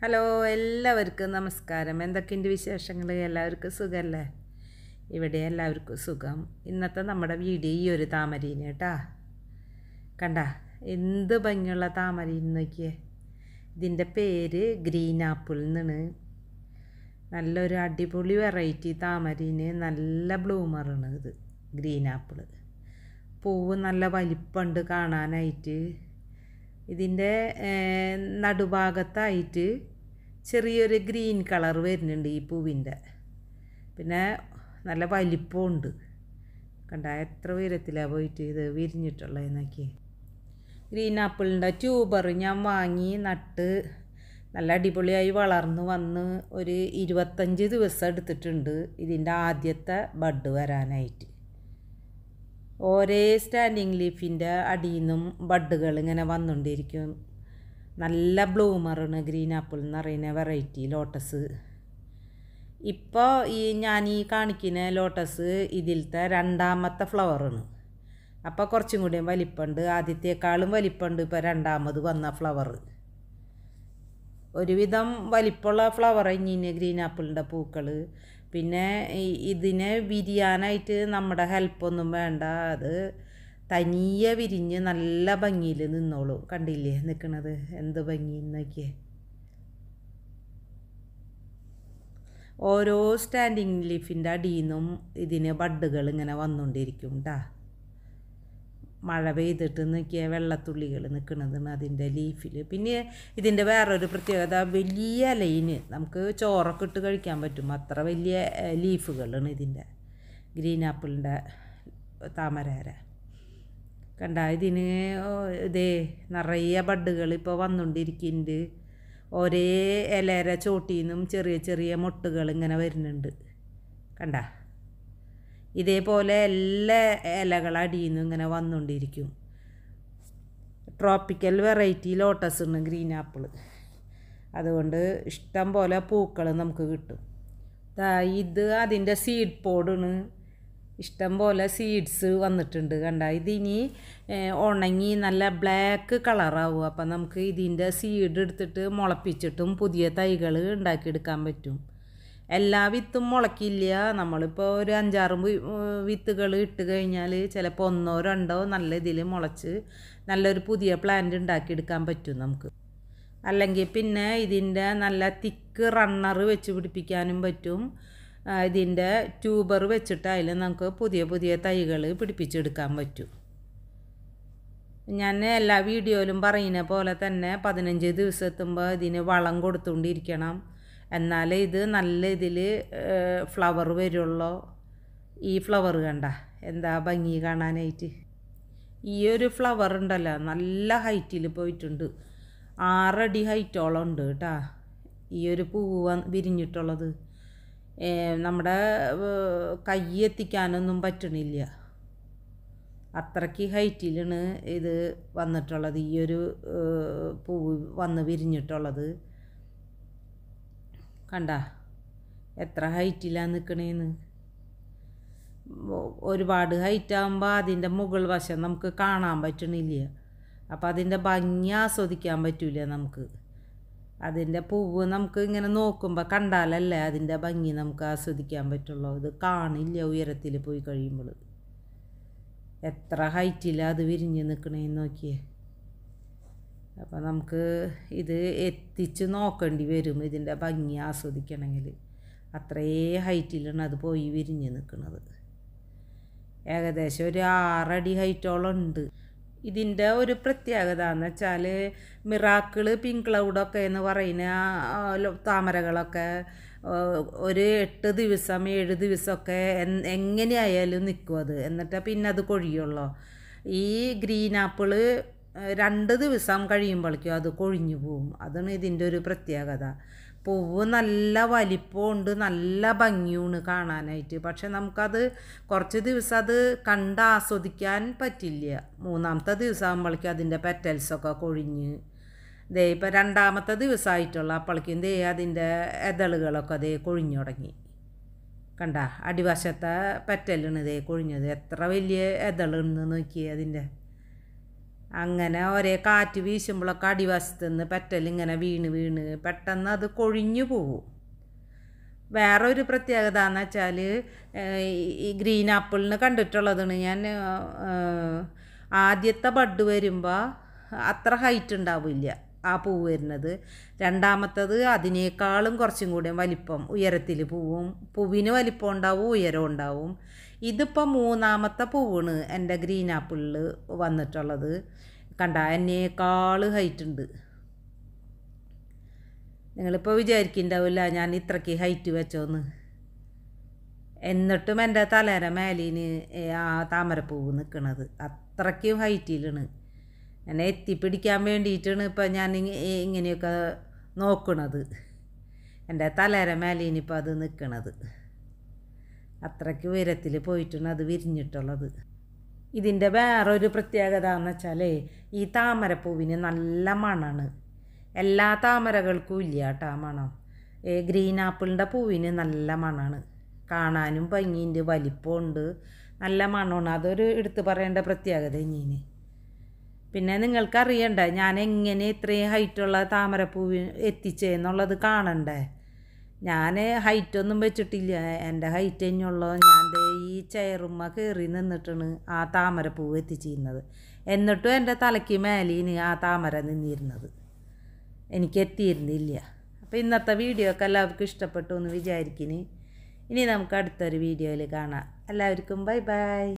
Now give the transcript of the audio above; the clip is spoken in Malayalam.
ഹലോ എല്ലാവർക്കും നമസ്കാരം എന്തൊക്കെയുണ്ട് വിശേഷങ്ങൾ എല്ലാവർക്കും സുഖമല്ലേ ഇവിടെ എല്ലാവർക്കും സുഖം ഇന്നത്തെ നമ്മുടെ വീഡിയോ ഈ ഒരു താമരീന് കേട്ടാ കണ്ട എന്ത് ഭംഗിയുള്ള താമരീന് നോക്കിയേ ഇതിൻ്റെ പേര് ഗ്രീൻ ആപ്പിൾ എന്നാണ് നല്ലൊരു അടിപൊളി വെറൈറ്റി താമരീന് നല്ല ബ്ലൂമറാണ് ഇത് ഗ്രീൻ ആപ്പിൾ പൂവ് നല്ല വലിപ്പമുണ്ട് കാണാനായിട്ട് ഇതിൻ്റെ നടുഭാഗത്തായിട്ട് ചെറിയൊരു ഗ്രീൻ കളർ വരുന്നുണ്ട് ഈ പൂവിൻ്റെ പിന്നെ നല്ല വലിപ്പമുണ്ട് കണ്ട എത്ര ഉയരത്തിലാണ് പോയിട്ട് ഇത് വിരിഞ്ഞിട്ടുള്ളത് നോക്കി ഗ്രീൻ ആപ്പിളിൻ്റെ ട്യൂബർ ഞാൻ വാങ്ങി നട്ട് നല്ല അടിപൊളിയായി വളർന്ന് വന്ന് ഒരു ഇരുപത്തഞ്ച് ദിവസം എടുത്തിട്ടുണ്ട് ഇതിൻ്റെ ആദ്യത്തെ ബഡ് വരാനായിട്ട് ഓരേ സ്റ്റാൻഡിങ് ലീഫിൻ്റെ അടിയിൽ നിന്നും ബഡുകൾ ഇങ്ങനെ വന്നുകൊണ്ടിരിക്കും നല്ല ബ്ലൂമറാണ് ഗ്രീൻ ആപ്പിൾ എന്ന് പറയുന്ന വെറൈറ്റി ലോട്ടസ് ഇപ്പോൾ ഈ ഞാൻ ഈ കാണിക്കുന്ന ലോട്ടസ് ഇതിലത്തെ രണ്ടാമത്തെ ഫ്ലവറാണ് അപ്പോൾ കുറച്ചും കൂടിയും വലിപ്പമുണ്ട് ആദ്യത്തേക്കാളും വലിപ്പമുണ്ട് ഇപ്പോൾ രണ്ടാമത് വന്ന ഫ്ലവർ ഒരുവിധം വലിപ്പമുള്ള ഫ്ലവർ ഇനി ഗ്രീൻ ആപ്പിളിൻ്റെ പൂക്കൾ പിന്നെ ഇതിനെ വിരിയാനായിട്ട് നമ്മുടെ ഹെൽപ്പൊന്നും വേണ്ട അത് തനിയെ വിരിഞ്ഞ് നല്ല ഭംഗിയിൽ നിന്നോളൂ കണ്ടില്ലേ നിൽക്കണത് എന്ത് ഭംഗി നോക്കിയേ ഓരോ സ്റ്റാൻഡിങ് ലീഫിൻ്റെ അടിയിൽ നിന്നും ഇതിന് ബഡുകൾ ഇങ്ങനെ വന്നുകൊണ്ടിരിക്കും കേട്ടാ മഴ പെയ്തിട്ട് നിൽക്കിയ വെള്ളത്തുള്ളികൾ നിൽക്കുന്നതാണ് അതിൻ്റെ ലീഫിൽ പിന്നെ ഇതിൻ്റെ വേറൊരു പ്രത്യേകത വലിയ ലൈന് നമുക്ക് ചോറൊക്കെ ഇട്ട് കഴിക്കാൻ പറ്റും അത്ര വലിയ ലീഫുകളാണ് ഇതിൻ്റെ ഗ്രീൻ ആപ്പിളിൻ്റെ താമരര കണ്ട ഇതിന് ഇതേ നിറയെ ബഡുകൾ ഇപ്പോൾ വന്നുകൊണ്ടിരിക്കുന്നുണ്ട് ഒരേ ഇലര ചോട്ടിൽ നിന്നും ചെറിയ ചെറിയ മൊട്ടുകൾ ഇങ്ങനെ വരുന്നുണ്ട് കണ്ട ഇതേപോലെ എല്ലാ ഇലകൾ അടിയിൽ നിന്നും ഇങ്ങനെ വന്നുകൊണ്ടിരിക്കും ട്രോപ്പിക്കൽ വെറൈറ്റി ലോട്ടസ് ഉണ്ട് ഗ്രീൻ ആപ്പിൾ അതുകൊണ്ട് ഇഷ്ടം പോലെ പൂക്കൾ നമുക്ക് കിട്ടും ഇത് അതിൻ്റെ സീഡ് പോഡാണ് ഇഷ്ടം പോലെ സീഡ്സ് വന്നിട്ടുണ്ട് കണ്ട ഇതിനി ഉണങ്ങി നല്ല ബ്ലാക്ക് കളറാവും അപ്പം നമുക്ക് ഇതിൻ്റെ സീഡ് എടുത്തിട്ട് മുളപ്പിച്ചിട്ടും പുതിയ തൈകൾ ഉണ്ടാക്കിയെടുക്കാൻ പറ്റും എല്ലാ വിത്തും മുളക്കില്ല നമ്മളിപ്പോൾ ഒരു അഞ്ചാറ് വിത്തുകൾ ഇട്ട് കഴിഞ്ഞാൽ ചിലപ്പോൾ ഒന്നോ രണ്ടോ നല്ല ഇതിൽ മുളച്ച് നല്ലൊരു പുതിയ പ്ലാന്റ് ഉണ്ടാക്കിയെടുക്കാൻ പറ്റും നമുക്ക് അല്ലെങ്കിൽ പിന്നെ ഇതിൻ്റെ നല്ല തിക്ക് റണ്ണർ വെച്ച് പിടിപ്പിക്കാനും പറ്റും ഇതിൻ്റെ ട്യൂബർ വെച്ചിട്ട് അതിൽ നമുക്ക് പുതിയ പുതിയ തൈകൾ പിടിപ്പിച്ചെടുക്കാൻ പറ്റും ഞാൻ എല്ലാ വീഡിയോയിലും പറയുന്ന പോലെ തന്നെ പതിനഞ്ച് ദിവസം എത്തുമ്പോൾ ഇതിന് വളം കൊടുത്തുകൊണ്ടിരിക്കണം എന്നാലേ ഇത് നല്ല ഇതിൽ ഫ്ലവർ വരുള്ളൂ ഈ ഫ്ലവർ കണ്ട എന്താ ഭംഗി കാണാനായിട്ട് ഈ ഒരു ഫ്ലവർ ഉണ്ടല്ലോ നല്ല ഹൈറ്റിൽ പോയിട്ടുണ്ട് ആറടി ഹൈറ്റോളം ഉണ്ട് കേട്ടോ ഈ ഒരു പൂവ് വിരിഞ്ഞിട്ടുള്ളത് നമ്മുടെ കൈ എത്തിക്കാനൊന്നും പറ്റണില്ല അത്രയ്ക്ക് ഹൈറ്റിലാണ് ഇത് വന്നിട്ടുള്ളത് ഈ ഒരു പൂവ് വന്ന് വിരിഞ്ഞിട്ടുള്ളത് കണ്ട എത്ര ഹൈറ്റിലാണ് നിൽക്കണേന്ന് ഒരുപാട് ഹൈറ്റ് ആകുമ്പോൾ അതിൻ്റെ മുകൾ വശം നമുക്ക് കാണാൻ പറ്റണില്ല അപ്പോൾ അതിൻ്റെ ഭംഗി ആസ്വദിക്കാൻ പറ്റില്ല നമുക്ക് അതിൻ്റെ പൂവ് നമുക്ക് ഇങ്ങനെ നോക്കുമ്പോൾ കണ്ടാലല്ലേ അതിൻ്റെ ഭംഗി നമുക്ക് ആസ്വദിക്കാൻ പറ്റുള്ളൂ ഇത് കാണില്ല ഉയരത്തിൽ പോയി കഴിയുമ്പോൾ എത്ര ഹൈറ്റിലാണ് അത് വിരിഞ്ഞ് നിൽക്കണേന്ന് നോക്കിയേ അപ്പോൾ നമുക്ക് ഇത് എത്തിച്ച് നോക്കേണ്ടി വരും ഇതിൻ്റെ ഭംഗി ആസ്വദിക്കണമെങ്കിൽ അത്രേ ഹൈറ്റിലാണ് അത് പോയി വിരിഞ്ഞ് നിൽക്കുന്നത് ഏകദേശം ഒരു ആറടി ഹൈറ്റോളം ഉണ്ട് ഇതിൻ്റെ ഒരു പ്രത്യേകത എന്ന് വെച്ചാൽ മിറാക്കിള് പിങ്ക് ക്ലൗഡൊക്കെ എന്ന് പറയുന്ന താമരകളൊക്കെ ഒരു എട്ട് ദിവസം ഏഴ് ദിവസമൊക്കെ എങ്ങനെയായാലും നിൽക്കും അത് എന്നിട്ട് പിന്നെ അത് കൊഴിയുള്ളൂ ഈ ഗ്രീൻ ആപ്പിള് രണ്ട് ദിവസം കഴിയുമ്പോഴേക്കും അത് കൊഴിഞ്ഞു പോവും അതാണ് ഇതിൻ്റെ ഒരു പ്രത്യേകത പൂവ് നല്ല വലിപ്പമുണ്ട് നല്ല ഭംഗിയുമാണ് കാണാനായിട്ട് പക്ഷെ നമുക്കത് കുറച്ച് ദിവസം അത് കണ്ട് ആസ്വദിക്കാൻ പറ്റില്ല മൂന്നാമത്തെ ദിവസം ആകുമ്പോഴേക്കും അതിൻ്റെ പെറ്റൽസൊക്കെ കൊഴിഞ്ഞ് ദേ ഇപ്പോൾ രണ്ടാമത്തെ ദിവസമായിട്ടുള്ള അപ്പോഴേക്കും ദേ അതിൻ്റെ എതളുകളൊക്കെ ദേ കൊഴിഞ്ഞു തുടങ്ങി കണ്ട അടിവശത്തെ പെറ്റലാണ് ദേ കൊഴിഞ്ഞത് എത്ര വലിയ എതളുണ്ടെന്ന് നോക്കിയേ അതിൻ്റെ അങ്ങനെ ഒരേ കാറ്റ് വീശുമ്പോഴൊക്കെ അടിവശത്ത് നിന്ന് പെറ്റലിങ്ങനെ വീണ് വീണ് പെട്ടെന്ന് അത് കൊഴിഞ്ഞു പോവും വേറെ ഒരു പ്രത്യേകത എന്ന് വെച്ചാൽ ഈ ഗ്രീൻ ആപ്പിളിന് കണ്ടിട്ടുള്ളതാണ് ഞാൻ ഏഹ്, ആദ്യത്തെ ബഡ് വരുമ്പോൾ അത്ര ഹൈറ്റ് ഉണ്ടാവില്ല ആ പൂവ് വരുന്നത് രണ്ടാമത്തത് അതിനേക്കാളും കുറച്ചും കൂടി വലിപ്പം ഉയരത്തിൽ പൂവും പൂവിന് വലിപ്പം ഉണ്ടാവും ഉയരം ഉണ്ടാവും ഇതിപ്പോൾ മൂന്നാമത്തെ പൂവാണ് എൻ്റെ ഗ്രീൻ ആപ്പിളിൽ വന്നിട്ടുള്ളത് കണ്ട എന്നേക്കാൾ ഹൈറ്റ് ഉണ്ട് നിങ്ങളിപ്പോൾ വിചാരിക്കുന്നുണ്ടാവില്ല ഞാൻ ഇത്രയ്ക്ക് ഹൈറ്റ് വെച്ചോന്ന് എന്നിട്ടും എൻ്റെ തലേര മേലീന് ആ താമരപ്പൂവ് നിൽക്കണത് അത്രയ്ക്കും ഹൈറ്റിലാണ് എന്നെ എത്തിപ്പിടിക്കാൻ വേണ്ടിയിട്ടാണ് ഇപ്പം ഞാൻ ഇങ്ങ- ഇങ്ങനെയൊക്കെ നോക്കണത് എൻ്റെ തലേര മേലീന് ഇപ്പം അത് നിൽക്കണത് അത്രയ്ക്ക് ഉയരത്തിൽ പോയിട്ടാണ് അത് വിരിഞ്ഞിട്ടുള്ളത് ഇതിൻ്റെ വേറൊരു പ്രത്യേകത എന്ന് വെച്ചാൽ ഈ താമരപ്പൂവിന് നല്ല മണമാണ് എല്ലാ താമരകൾക്കും ഇല്ല കേട്ടോ ആ മണം ഏ ഗ്രീൻ ആപ്പിളിൻ്റെ പൂവിന് നല്ല മണമാണ് കാണാനും ഭംഗിയുണ്ട് വലിപ്പമുണ്ട് നല്ല മണമാണ് അതൊരു എടുത്തു പറയേണ്ട പ്രത്യേകത ഇനിന് പിന്നെ നിങ്ങൾക്കറിയണ്ട ഞാൻ എങ്ങനെ ഇത്രയും ഹൈറ്റുള്ള താമരപ്പൂവ് എത്തിച്ചെന്നുള്ളത് കാണണ്ടേ ഞാൻ ഹൈറ്റൊന്നും വെച്ചിട്ടില്ല എൻ്റെ ഹൈറ്റ് തന്നെയുള്ളൂ ഞാൻ ദേ ഈ ചെയറുമ്മ കയറി നിന്നിട്ടാണ് ആ താമരപ്പൂവ് എത്തിച്ചിരുന്നത് എന്നിട്ടും എൻ്റെ തലയ്ക്ക് മേലീന് ആ താമര നിന്നിരുന്നത് എനിക്ക് എത്തിയിരുന്നില്ല അപ്പോൾ ഇന്നത്തെ വീഡിയോ ഒക്കെ എല്ലാവർക്കും ഇഷ്ടപ്പെട്ടു എന്ന് വിചാരിക്കുന്നു ഇനി നമുക്ക് അടുത്തൊരു വീഡിയോയിൽ കാണാം എല്ലാവർക്കും ബൈ ബൈ